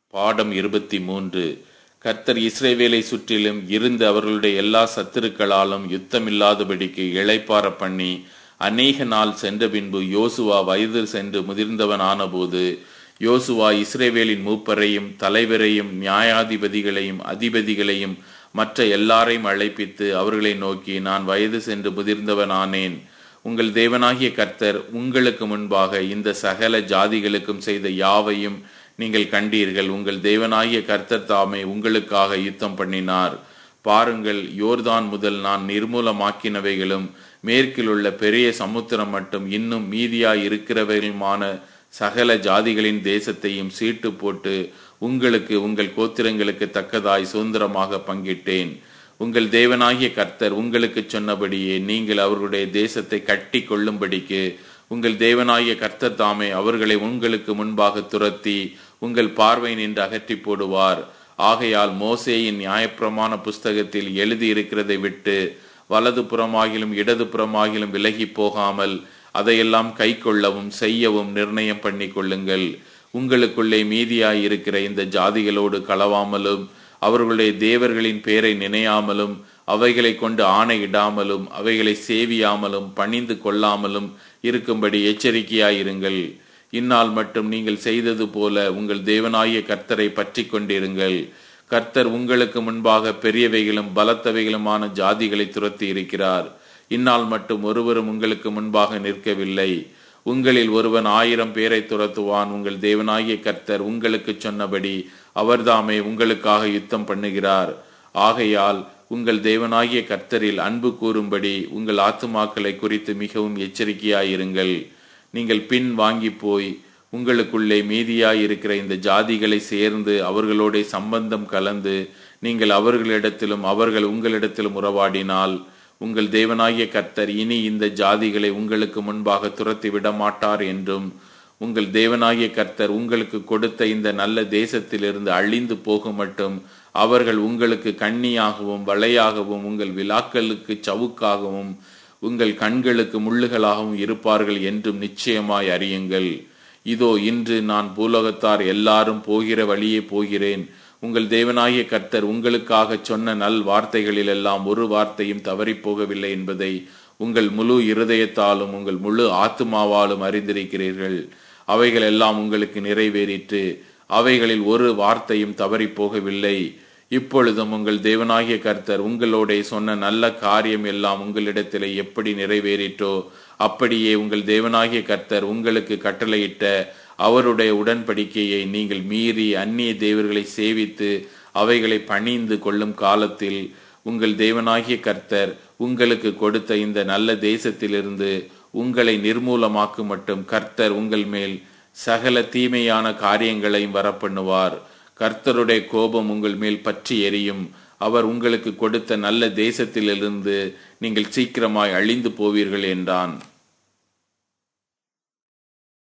பாடம் இருபத்தி மூன்று கர்த்தர் இஸ்ரேவேலை சுற்றிலும் இருந்து அவர்களுடைய எல்லா சத்துருக்களாலும் யுத்தமில்லாதபடிக்கு இளைப்பார பண்ணி அநேக நாள் சென்ற பின்பு யோசுவா வயது சென்று முதிர்ந்தவனான போது யோசுவா இஸ்ரேவேலின் மூப்பரையும் தலைவரையும் நியாயாதிபதிகளையும் அதிபதிகளையும் மற்ற எல்லாரையும் அழைப்பித்து அவர்களை நோக்கி நான் வயது சென்று முதிர்ந்தவனானேன் உங்கள் தேவனாகிய கர்த்தர் உங்களுக்கு முன்பாக இந்த சகல ஜாதிகளுக்கும் செய்த யாவையும் நீங்கள் கண்டீர்கள் உங்கள் தேவனாகிய கர்த்தர் தாமே உங்களுக்காக யுத்தம் பண்ணினார் பாருங்கள் யோர்தான் முதல் நான் நிர்மூலமாக்கினவைகளும் மேற்கில் உள்ள பெரிய சமுத்திரம் மட்டும் இன்னும் மீதியாய் இருக்கிறவைகளுமான சகல ஜாதிகளின் தேசத்தையும் சீட்டு போட்டு உங்களுக்கு உங்கள் கோத்திரங்களுக்கு தக்கதாய் சுதந்திரமாக பங்கிட்டேன் உங்கள் தேவனாகிய கர்த்தர் உங்களுக்கு சொன்னபடியே நீங்கள் அவர்களுடைய தேசத்தை கட்டி கொள்ளும்படிக்கு உங்கள் தேவனாகிய கர்த்தர் தாமே அவர்களை உங்களுக்கு முன்பாக துரத்தி உங்கள் பார்வை நின்று அகற்றி போடுவார் ஆகையால் மோசேயின் நியாயப்பிரமாண புஸ்தகத்தில் எழுதியிருக்கிறதை விட்டு வலது புறமாகிலும் இடது புறமாகிலும் விலகி போகாமல் அதையெல்லாம் கை கொள்ளவும் செய்யவும் நிர்ணயம் பண்ணி கொள்ளுங்கள் உங்களுக்குள்ளே மீதியாய் இருக்கிற இந்த ஜாதிகளோடு களவாமலும் அவர்களுடைய தேவர்களின் பேரை நினையாமலும் அவைகளை கொண்டு ஆணையிடாமலும் அவைகளை சேவியாமலும் பணிந்து கொள்ளாமலும் இருக்கும்படி எச்சரிக்கையாயிருங்கள் இந்நாள் மட்டும் நீங்கள் செய்தது போல உங்கள் தேவனாகிய கர்த்தரை பற்றி கொண்டிருங்கள் கர்த்தர் உங்களுக்கு முன்பாக பெரியவைகளும் பலத்தவைகளுமான ஜாதிகளை துரத்தி இருக்கிறார் இந்நாள் மட்டும் ஒருவரும் உங்களுக்கு முன்பாக நிற்கவில்லை உங்களில் ஒருவன் ஆயிரம் பேரை துரத்துவான் உங்கள் தேவனாகிய கர்த்தர் உங்களுக்கு சொன்னபடி அவர்தாமே உங்களுக்காக யுத்தம் பண்ணுகிறார் ஆகையால் உங்கள் தேவனாகிய கர்த்தரில் அன்பு கூறும்படி உங்கள் ஆத்துமாக்களை குறித்து மிகவும் எச்சரிக்கையாயிருங்கள் நீங்கள் பின் வாங்கி போய் உங்களுக்குள்ளே மீதியாய் இருக்கிற இந்த ஜாதிகளை சேர்ந்து அவர்களோட சம்பந்தம் கலந்து நீங்கள் அவர்களிடத்திலும் அவர்கள் உங்களிடத்திலும் உறவாடினால் உங்கள் தேவனாகிய கர்த்தர் இனி இந்த ஜாதிகளை உங்களுக்கு முன்பாக துரத்தி விட மாட்டார் என்றும் உங்கள் தேவனாகிய கர்த்தர் உங்களுக்கு கொடுத்த இந்த நல்ல தேசத்திலிருந்து அழிந்து போகும் மட்டும் அவர்கள் உங்களுக்கு கண்ணியாகவும் வளையாகவும் உங்கள் விழாக்களுக்கு சவுக்காகவும் உங்கள் கண்களுக்கு முள்ளுகளாகவும் இருப்பார்கள் என்றும் நிச்சயமாய் அறியுங்கள் இதோ இன்று நான் பூலோகத்தார் எல்லாரும் போகிற வழியே போகிறேன் உங்கள் தேவனாகிய கர்த்தர் உங்களுக்காக சொன்ன நல் வார்த்தைகளில் எல்லாம் ஒரு வார்த்தையும் தவறி போகவில்லை என்பதை உங்கள் முழு இருதயத்தாலும் உங்கள் முழு ஆத்துமாவாலும் அறிந்திருக்கிறீர்கள் அவைகள் எல்லாம் உங்களுக்கு நிறைவேறிற்று அவைகளில் ஒரு வார்த்தையும் தவறி போகவில்லை இப்பொழுதும் உங்கள் தேவனாகிய கர்த்தர் உங்களோட சொன்ன நல்ல காரியம் எல்லாம் உங்களிடத்திலே எப்படி நிறைவேறிற்றோ அப்படியே உங்கள் தேவனாகிய கர்த்தர் உங்களுக்கு கட்டளையிட்ட அவருடைய உடன்படிக்கையை நீங்கள் மீறி அந்நிய தேவர்களை சேவித்து அவைகளை பணிந்து கொள்ளும் காலத்தில் உங்கள் தேவனாகிய கர்த்தர் உங்களுக்கு கொடுத்த இந்த நல்ல தேசத்திலிருந்து உங்களை நிர்மூலமாக்கும் மட்டும் கர்த்தர் உங்கள் மேல் சகல தீமையான காரியங்களையும் வரப்பண்ணுவார் கர்த்தருடைய கோபம் உங்கள் மேல் பற்றி எரியும் அவர் உங்களுக்கு கொடுத்த நல்ல தேசத்திலிருந்து நீங்கள் சீக்கிரமாய் அழிந்து போவீர்கள் என்றான்